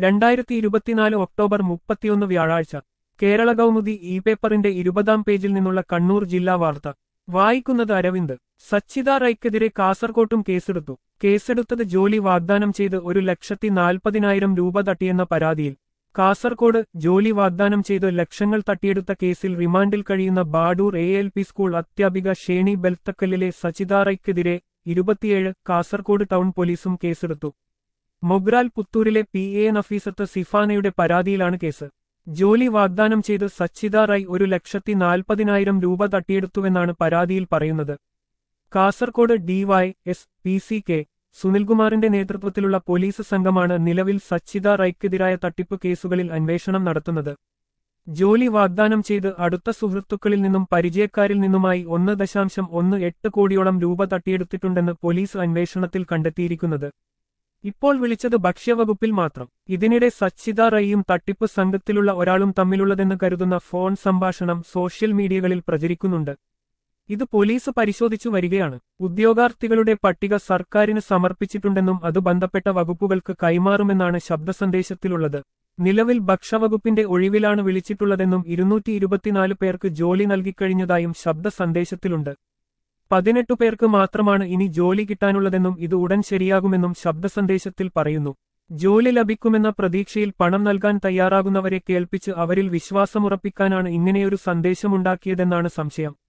രണ്ടായിരത്തി ഇരുപത്തിനാല് ഒക്ടോബർ മുപ്പത്തിയൊന്ന് വ്യാഴാഴ്ച കേരള കൗമുദി ഇ പേപ്പറിന്റെ ഇരുപതാം പേജിൽ നിന്നുള്ള കണ്ണൂർ ജില്ലാ വാർത്ത വായിക്കുന്നത് അരവിന്ദ് സച്ചിദ റൈക്കെതിരെ കാസർകോട്ടും കേസെടുത്തു കേസെടുത്തത് ജോലി വാഗ്ദാനം ചെയ്ത് ഒരു ലക്ഷത്തി നാൽപ്പതിനായിരം രൂപ തട്ടിയെന്ന പരാതിയിൽ കാസർകോട് ജോലി വാഗ്ദാനം ചെയ്ത് ലക്ഷങ്ങൾ തട്ടിയെടുത്ത കേസിൽ റിമാൻഡിൽ കഴിയുന്ന Badoor A L P school അധ്യാപിക ഷേണി ബെൽത്തക്കല്ലിലെ സച്ചിദ റൈക്കെതിരെ ഇരുപത്തിയേഴ് കാസർകോട് ടൗൺ പോലീസും കേസെടുത്തു മൊഗ്രാൽ പുത്തൂരിലെ പി എ നഫീസത്ത് സിഫാനയുടെ പരാതിയിലാണ് കേസ് ജോലി വാഗ്ദാനം ചെയ്ത് സച്ചിദ റൈ ഒരു ലക്ഷത്തി നാൽപ്പതിനായിരം രൂപ തട്ടിയെടുത്തുവെന്നാണ് പരാതിയിൽ പറയുന്നത് Kasaragod DY S P C K സുനിൽകുമാറിന്റെ നേതൃത്വത്തിലുള്ള പോലീസ് സംഘമാണ് നിലവിൽ സച്ചിദ റൈക്കെതിരായ തട്ടിപ്പ് കേസുകളിൽ അന്വേഷണം നടത്തുന്നത് ജോലി വാഗ്ദാനം ചെയ്ത് അടുത്ത സുഹൃത്തുക്കളിൽ നിന്നും പരിചയക്കാരിൽ നിന്നുമായി ഒന്ന് ദശാംശം ഒന്ന് എട്ട് കോടിയോളം രൂപ തട്ടിയെടുത്തിട്ടുണ്ടെന്ന് പോലീസ് അന്വേഷണത്തിൽ കണ്ടെത്തിയിരിക്കുന്നത് ഇപ്പോൾ വിളിച്ചത് ഭക്ഷ്യവകുപ്പിൽ മാത്രം ഇതിനിടെ സച്ചിദ റൈയും തട്ടിപ്പ് സംഘത്തിലുള്ള ഒരാളും തമ്മിലുള്ളതെന്ന് കരുതുന്ന ഫോൺ സംഭാഷണം സോഷ്യൽ മീഡിയകളിൽ പ്രചരിക്കുന്നുണ്ട് ഇത് പോലീസ് പരിശോധിച്ചു വരികയാണ് ഉദ്യോഗാർത്ഥികളുടെ പട്ടിക സർക്കാരിന് സമർപ്പിച്ചിട്ടുണ്ടെന്നും അത് ബന്ധപ്പെട്ട വകുപ്പുകൾക്ക് കൈമാറുമെന്നാണ് ശബ്ദസന്ദേശത്തിലുള്ളത് നിലവിൽ ഭക്ഷ്യവകുപ്പിന്റെ ഒഴിവിലാണ് വിളിച്ചിട്ടുള്ളതെന്നും ഇരുന്നൂറ്റി ഇരുപത്തിനാല് പേർക്ക് ജോലി നൽകിക്കഴിഞ്ഞതായും ശബ്ദസന്ദേശത്തിലുണ്ട് പതിനെട്ടു പേർക്ക് മാത്രമാണ് ഇനി ജോലി കിട്ടാനുള്ളതെന്നും ഇത് ഉടൻ ശരിയാകുമെന്നും ശബ്ദസന്ദേശത്തിൽ പറയുന്നു ജോലി ലഭിക്കുമെന്ന പ്രതീക്ഷയിൽ പണം നൽകാൻ തയ്യാറാകുന്നവരെ കേൾപ്പിച്ച് അവരിൽ വിശ്വാസമുറപ്പിക്കാനാണ് ഇങ്ങനെയൊരു സന്ദേശമുണ്ടാക്കിയതെന്നാണ് സംശയം